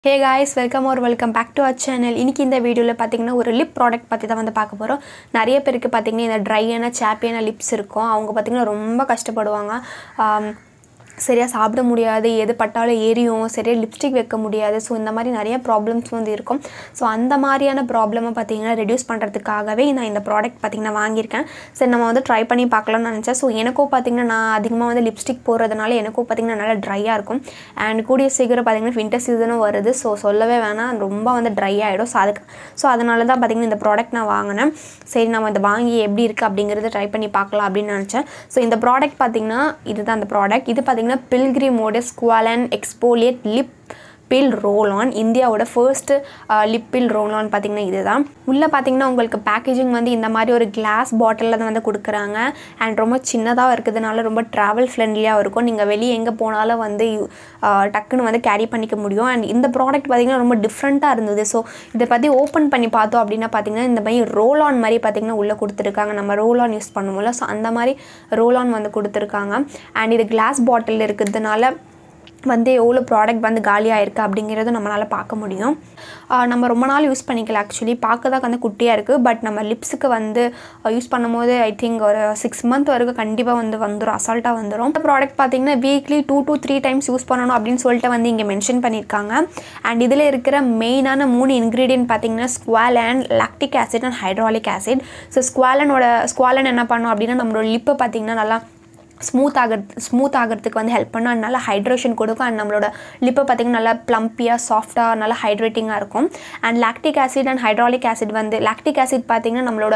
ஹே guys welcome ஒரு welcome back to our channel இன்றைக்கி இந்த வீடியோவில் பார்த்தீங்கன்னா ஒரு லிப் ப்ராடக்ட் பற்றி தான் வந்து பார்க்க போகிறோம் நிறைய பேருக்கு பார்த்தீங்கன்னா இந்த ட்ரையான சாப்பியான லிப்ஸ் இருக்கும் அவங்க பார்த்தீங்கன்னா ரொம்ப கஷ்டப்படுவாங்க ஆம், சரியாக சாப்பிட முடியாது எது பட்டாலும் எரியும் சரியாக லிப்ஸ்டிக் வைக்க முடியாது ஸோ இந்த மாதிரி நிறைய ப்ராப்ளம்ஸ் வந்து இருக்கும் ஸோ அந்த மாதிரியான ப்ராப்ளமை பார்த்தீங்கன்னா ரெடியூஸ் பண்ணுறதுக்காகவே நான் இந்த ப்ராடக்ட் பார்த்தீங்கன்னா வாங்கியிருக்கேன் சரி நம்ம வந்து ட்ரை பண்ணி பார்க்கலாம்னு நினச்சேன் ஸோ எனக்கும் பார்த்தீங்கன்னா நான் அதிகமாக வந்து லிப்ஸ்டிக் போடுறதுனால எனக்கும் பார்த்தீங்கன்னா நல்லா ட்ரையாக இருக்கும் அண்ட் கூடிய சீக்கிரம் பார்த்தீங்கன்னா வின்டர் சீசனும் வருது ஸோ சொல்லவே வேணாம் ரொம்ப வந்து ட்ரை ஆகிடும் ஸோ அதுக்கு ஸோ அதனால தான் பார்த்தீங்கன்னா இந்த ப்ராடக்ட் நான் வாங்கினேன் சரி நம்ம இதை வாங்கி எப்படி இருக்குது அப்படிங்கிறத ட்ரை பண்ணி பார்க்கலாம் அப்படின்னு நினச்சேன் ஸோ இந்த ப்ராடக்ட் பார்த்தீங்கன்னா இதுதான் அந்த ப்ராடக்ட் இது பார்த்தீங்கன்னா பில்கிரிமோட squalane exfoliate lip peel roll on இந்தியாவோட first lip peel roll on பார்த்தீங்கன்னா இதுதான் உள்ளே பார்த்தீங்கன்னா உங்களுக்கு பேக்கேஜிங் வந்து இந்த மாதிரி ஒரு கிளாஸ் பாட்டிலில் தான் வந்து கொடுக்குறாங்க அண்ட் ரொம்ப சின்னதாக இருக்கிறதுனால ரொம்ப ட்ராவல் ஃப்ரெண்ட்லியாக இருக்கும் நீங்கள் வெளியே எங்கே போனாலும் வந்து யூ- ஆஹ் டக்குன்னு வந்து கேரி பண்ணிக்க முடியும் அண்ட் இந்த ப்ராடக்ட் பார்த்தீங்கன்னா ரொம்ப டிஃப்ரெண்ட்டாக இருந்தது ஸோ இதை பற்றி ஓப்பன் பண்ணி பார்த்தோம் அப்படின்னா பார்த்தீங்கன்னா இந்த மாதிரி ரோல் ஆன் மாதிரி பார்த்தீங்கன்னா உள்ளே கொடுத்துருக்காங்க நம்ம ரோல் ஆன் யூஸ் பண்ணுவோம்ல ஸோ அந்த மாதிரி ரோல் ஆன் வந்து கொடுத்துருக்காங்க அண்ட் இது கிளாஸ் பாட்டில் இருக்கிறதுனால வந்து எவ்வளோ ப்ராடக்ட் வந்து காலியாக இருக்குது அப்படிங்கிறது நம்மளால் பார்க்க முடியும் ஆஹ் நம்ம ரொம்ப நாள் யூஸ் பண்ணிக்கல ஆக்சுவலி பார்க்க தான் வந்து குட்டியாக இருக்குது பட் நம்ம லிப்ஸுக்கு வந்து யூஸ் பண்ணும்போது ஐ திங்க் ஒரு சிக்ஸ் மந்த் வரைக்கும் கண்டிப்பாக வந்து வந்துடும் அசால்ட்டாக வந்துடும் இந்த ப்ராடக்ட் பார்த்தீங்கன்னா weekly two to three times use பண்ணணும் அப்படின்னு சொல்லிட்டு வந்து இங்கே மென்ஷன் பண்ணியிருக்காங்க அண்ட் இதில் இருக்கிற மெயினான மூணு இன்க்ரீடியன்ட் பார்த்தீங்கன்னா squalane lactic acid and hydraulic acid so ஸ்குவாலனோட ஸ்குவாலன் என்ன பண்ணும் அப்படின்னா நம்மளோட லிப்பை பார்த்தீங்கன்னா நல்லா ஸ்மூத் ஆகிறது ஸ்மூத் ஆகிறதுக்கு வந்து ஹெல்ப் பண்ணும் அண்ட் நல்லா ஹைட்ரேஷன் கொடுக்கும் அண்ட் நம்மளோட லிப்பை பார்த்திங்கன்னா நல்லா ப்ளம்பியாக சாஃப்டாக நல்லா ஹைட்ரேட்டிங்காக இருக்கும் and lactic acid and hydraulic acid வந்து லாக்டிக் ஆசிட் பார்த்திங்கன்னா நம்மளோட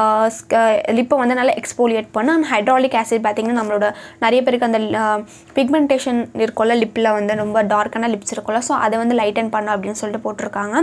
லிப்பை வந்து நல்லா எக்ஸ்போலியேட் பண்ணும் அண்ட் ஹைட்ராலிக் ஆசிட் பார்த்திங்கன்னா நம்மளோட நிறைய பேருக்கு அந்த பிக்மெண்டேஷன் இருக்கும்ல லிப்பில் வந்து ரொம்ப டார்க்கான லிப்ஸ் இருக்கும்ல ஸோ அதை வந்து லைட்டன் பண்ணும் அப்படின்னு சொல்லிட்டு போட்டிருக்காங்க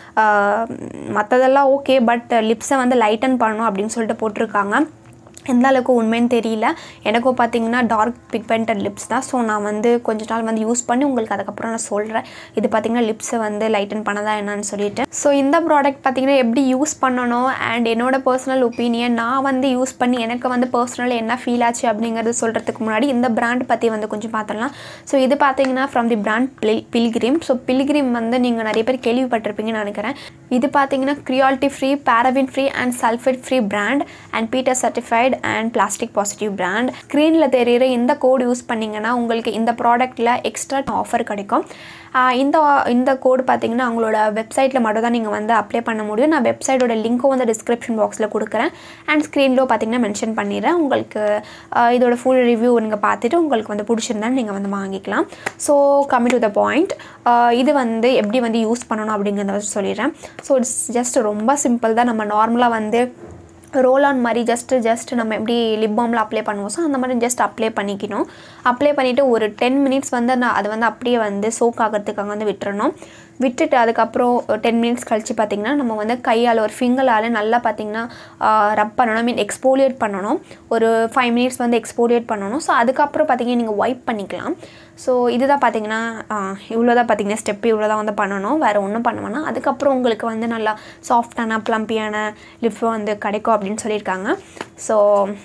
மற்றதெல்லாம் ஓகே பட் லிப்ஸை வந்து லைட்டன் பண்ணணும் அப்படின்னு சொல்லிட்டு போட்டிருக்காங்க எந்த அளவுக்கு உண்மைன்னு தெரியல எனக்கும் பார்த்தீங்கன்னா டார்க் பிக்மெண்டட் லிப்ஸ் தான் ஸோ நான் வந்து கொஞ்ச நாள் வந்து யூஸ் பண்ணி உங்களுக்கு அதுக்கப்புறம் நான் சொல்கிறேன் இது பார்த்தீங்கன்னா லிப்ஸை வந்து லைட்டன் பண்ணதா என்னன்னு சொல்லிட்டு ஸோ இந்த ப்ராடக்ட் பார்த்தீங்கன்னா எப்படி யூஸ் பண்ணணும் அண்ட் என்னோட பர்சனல் ஒப்பீனியன் நான் வந்து யூஸ் பண்ணி எனக்கு வந்து பர்சனல் என்ன ஃபீல் ஆச்சு அப்படிங்கிறது சொல்கிறதுக்கு முன்னாடி இந்த பிராண்ட் பற்றி வந்து கொஞ்சம் பார்த்துடலாம் ஸோ இது பார்த்தீங்கன்னா ஃப்ரம் தி பிராண்ட் பில் பில்கிரிம் ஸோ பில்கிரிம் வந்து நீங்கள் நிறைய பேர் கேள்விப்பட்டிருப்பீங்கன்னு நினைக்கிறேன் இது பார்த்தீங்கன்னா cruelty free paraben free and sulphate free brand and PETA certified and plastic positive brand ஸ்க்ரீனில் தெரியுற இந்த கோடு யூஸ் பண்ணிங்கன்னா உங்களுக்கு இந்த ப்ராடக்ட்டில் எக்ஸ்ட்ரா ஆஃபர் கிடைக்கும் ஆஹ் இந்த இந்த கோடு பார்த்தீங்கன்னா அவங்களோட வெப்சைட்டில் மட்டும் தான் நீங்கள் வந்து அப்ளை பண்ண முடியும் நான் வெப்சைட்டோட லிங்க்கும் வந்து டிஸ்கிரிப்ஷன் பாக்ஸில் கொடுக்குறேன் அண்ட் ஸ்க்ரீனில் பார்த்தீங்கன்னா மென்ஷன் பண்ணிடுறேன் உங்களுக்கு ஆஹ் இதோட ஃபுல் ரிவ்யூ நீங்கள் பார்த்துட்டு உங்களுக்கு வந்து பிடிச்சிருந்தாலும் நீங்கள் வந்து வாங்கிக்கலாம் ஸோ கம்மி டு த பாயிண்ட் இது வந்து எப்படி வந்து யூஸ் பண்ணணும் அப்படிங்கிறத வச்சு சொல்லிடுறேன் ஸோ இட்ஸ் ஜஸ்ட் ரொம்ப சிம்பிள் தான் நம்ம நார்மலாக வந்து ரோல் ஆன் மாதிரி ஜஸ்ட்டு ஜஸ்ட் நம்ம எப்படி லிப் பாமில் அப்ளை பண்ணுவோம் ஸோ அந்த மாதிரி ஜஸ்ட் அப்ளை பண்ணிக்கணும் அப்ளை பண்ணிவிட்டு ஒரு டென் மினிட்ஸ் வந்து நான் அது வந்து அப்படியே வந்து சோக் ஆகிறதுக்காக வந்து விட்டுறணும் விட்டுட்டு அதுக்கப்புறம் டென் மினிட்ஸ் கழித்து பார்த்திங்கன்னா நம்ம வந்து கையால் ஒரு ஃபிங்கரால் நல்லா பார்த்திங்கன்னா ரப் பண்ணணும் மீன் எக்ஸ்போலியேட் பண்ணணும் ஒரு ஃபைவ் மினிட்ஸ் வந்து எக்ஸ்போலியேட் பண்ணணும் ஸோ அதுக்கப்புறம் பார்த்திங்கன்னா நீங்கள் ஒய்ப் பண்ணிக்கலாம் ஸோ இதுதான் பார்த்தீங்கன்னா இவ்வளோ தான் பார்த்தீங்கன்னா ஸ்டெப் இவ்வளோ தான் வந்து பண்ணணும் வேறு ஒன்றும் பண்ண வேணாம் அதுக்கப்புறம் உங்களுக்கு வந்து நல்லா சாஃப்டான ப்ளம்பியான லிப் வந்து கிடைக்கும் அப்படின்னு சொல்லியிருக்காங்க ஸோ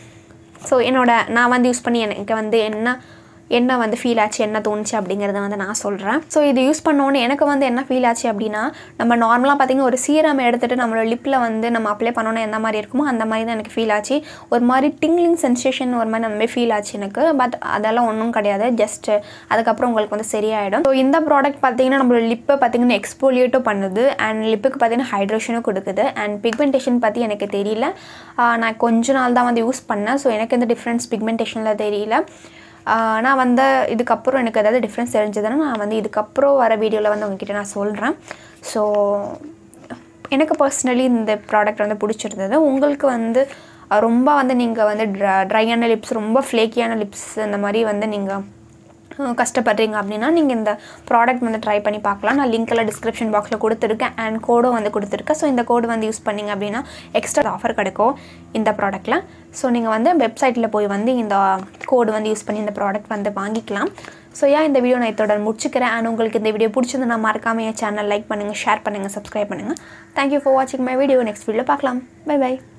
ஸோ என்னோட நான் வந்து யூஸ் பண்ணி எனக்கு வந்து என்ன என்ன வந்து ஃபீல் ஆச்சு என்ன தோணுச்சு அப்படிங்கிறத வந்து நான் சொல்கிறேன் ஸோ இது யூஸ் பண்ணோன்னே எனக்கு வந்து என்ன ஃபீல் ஆச்சு அப்படின்னா நம்ம நார்மலாக பார்த்தீங்கன்னா ஒரு சீரம் எடுத்துகிட்டு நம்மளோட லிப்பில் வந்து நம்ம அப்ளை பண்ணோன்னே எந்த மாதிரி இருக்குமோ அந்த மாதிரி தான் எனக்கு ஃபீல் ஆச்சு ஒரு மாதிரி டிங்லிங் சென்சேஷன் ஒரு மாதிரி அந்த மாதிரி ஃபீல் ஆச்சு எனக்கு பட் அதெல்லாம் ஒன்றும் கிடையாது ஜஸ்ட் அதுக்கப்புறம் உங்களுக்கு வந்து சரியாயிடும் ஸோ இந்த ப்ராடக்ட் பார்த்தீங்கன்னா நம்மளோட லிப்பை பார்த்தீங்கன்னா எக்ஸ்போலியேட்டும் பண்ணுது அண்ட் லிப்புக்கு பார்த்தீங்கன்னா ஹைட்ரேஷனும் கொடுக்குது அண்ட் பிக்மெண்டேஷன் பற்றி எனக்கு தெரியல ஆஹ் நான் கொஞ்ச நாள் தான் வந்து யூஸ் பண்ணேன் ஸோ எனக்கு எந்த டிஃப்ரென்ஸ் பிக்மெண்டேஷனில் தெரியல ஆஹ் நான் வந்து இதுக்கப்புறம் எனக்கு ஏதாவது டிஃப்ரென்ஸ் தெரிஞ்சதுன்னா நான் வந்து இதுக்கப்புறம் வர வீடியோவில் வந்து உங்ககிட்ட நான் சொல்கிறேன் ஸோ எனக்கு பர்சனலி இந்த ப்ராடக்ட் வந்து பிடிச்சிருந்தது உங்களுக்கு வந்து அஹ், ரொம்ப வந்து நீங்கள் வந்து ட்ர ட்ரையான லிப்ஸ் ரொம்ப ஃப்ளேக்கியான லிப்ஸ் இந்த மாதிரி வந்து நீங்கள் கஷ்டப்படுறீங்க அப்படின்னா நீங்கள் இந்த ப்ராடக்ட் வந்து ட்ரை பண்ணி பார்க்கலாம் நான் லிங்க்கில் டிஸ்கிரிப்ஷன் பாக்ஸில் கொடுத்துருக்கேன் அண்ட் கோடும் வந்து கொடுத்துருக்கேன் ஸோ இந்த கோடு வந்து யூஸ் பண்ணிங்க அப்படின்னா எக்ஸ்ட்ரா ஆஃபர் கிடைக்கும் இந்த ப்ராடக்ட்டில் ஸோ நீங்கள் வந்து வெப்சைட்டில் போய் வந்து இந்த கோடு வந்து யூஸ் பண்ணி இந்த ப்ராடக்ட் வந்து வாங்கிக்கலாம் ஸோ ஏன் இந்த வீடியோ நான் இதோட முடிச்சுக்கிறேன் அண்ட் உங்களுக்கு இந்த வீடியோ பிடிச்சிருந்தா மறக்காம என் சேனல் லைக் பண்ணுங்கள் ஷேர் பண்ணுங்கள் சப்ஸ்கிரைப் பண்ணுங்கள் தேங்க்யூ ஃபார் வாட்சிங் மை வீடியோ நெக்ஸ்ட் வீடியோ பார்க்கலாம் பை பை